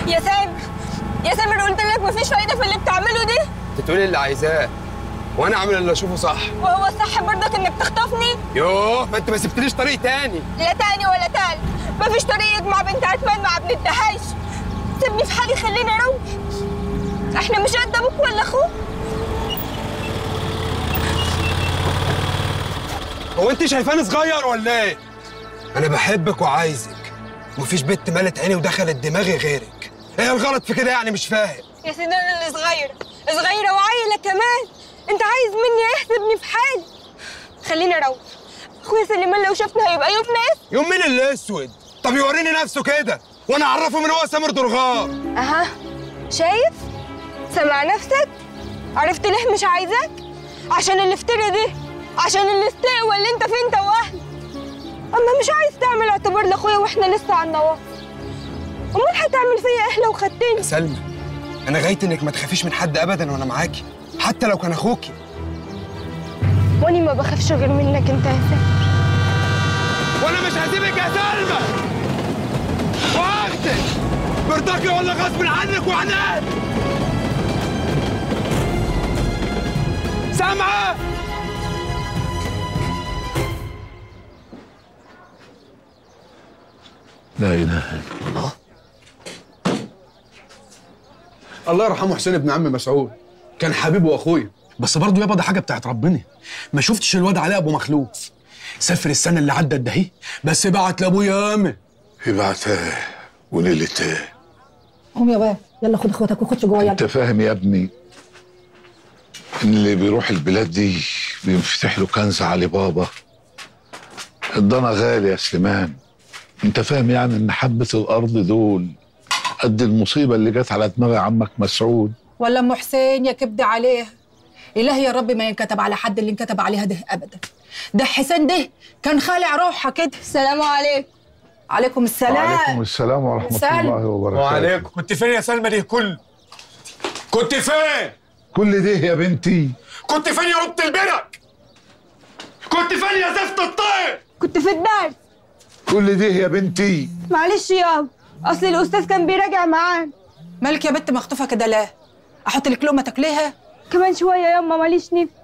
يا سامر يا سامر قلت لك مفيش فايده في اللي بتعمله دي انت تقولي اللي عايزاه وانا اعمل اللي اشوفه صح وهو الصح برضك انك تخطفني يوه ما انت ما سبتليش طريق تاني لا تاني ولا تالت مفيش طريق مع بنت عثمان مع ابن الدهايش سيبني في حالي خليني اروح احنا مش قد ابوك ولا اخوك هو انت شايفاني صغير ولا ايه انا بحبك وعايزك مفيش بنت مالت عيني ودخلت دماغي غيرك ايه الغلط في كده يعني مش فاهم يا سيدي انا اللي صغيره صغيره وعايله كمان انت عايز مني ايه سيبني في حالي خليني اروح اخويا سليمان لو شافنا هيبقى يوم ناس يوم مين اللي اسود طب يوريني نفسه كده وانا اعرفه من هو سامر درغار اها شايف سمع نفسك عرفت ليه مش عايزاك عشان الافتراء دي عشان الاستقوى اللي انت فيه انت واهلي اما مش عايز تعمل اعتبار لاخويا واحنا لسه على النواصي امال هتعمل فيا ايه لو خدتني سلمى انا غايت انك ما تخافيش من حد ابدا وانا معاكي حتى لو كان اخوكي واني ما بخافش غير منك انت يا سامر وانا مش هسيبك يا سلمى وقتك برضاكي ولا غصب عنك وعناد سامعه لا اله الا الله الله يرحمه حسين بن عم مسعود كان حبيبي واخويا بس برضه يابا ده حاجه بتاعت ربنا ما شفتش الواد علاء ابو مخلوق سافر السنه اللي عدت ده هي بس بعت لابويا ياما يبعتها وليلتها قوم يا بابا يلا خد اخواتك وخش جوه يلا انت فاهم يا ابني ان اللي بيروح البلاد دي بينفتح له كنز علي بابا الضنا غالي يا سليمان انت فاهم يعني ان حبة الارض دول قد المصيبة اللي جت على دماغ عمك مسعود ولا ام حسين يا كبدي عليها الهي يا رب ما ينكتب على حد اللي انكتب عليها ده ابدا ده حسين ده كان خالع روحها كده السلام عليكم عليكم السلام وعليكم السلام ورحمة سلم. الله وبركاته وعليكم كنت فين يا سلمى دي كل كنت فين كل ده يا بنتي كنت فين يا ربط البرك كنت فين يا زفت الطير كنت في الدرس كل ده يا بنتي معلش يابا اصل الاستاذ كان بيراجع معانا مالك يا بنت مخطوفه كده لا احط لك لقمه تاكليها كمان شويه ياما ماليش نفس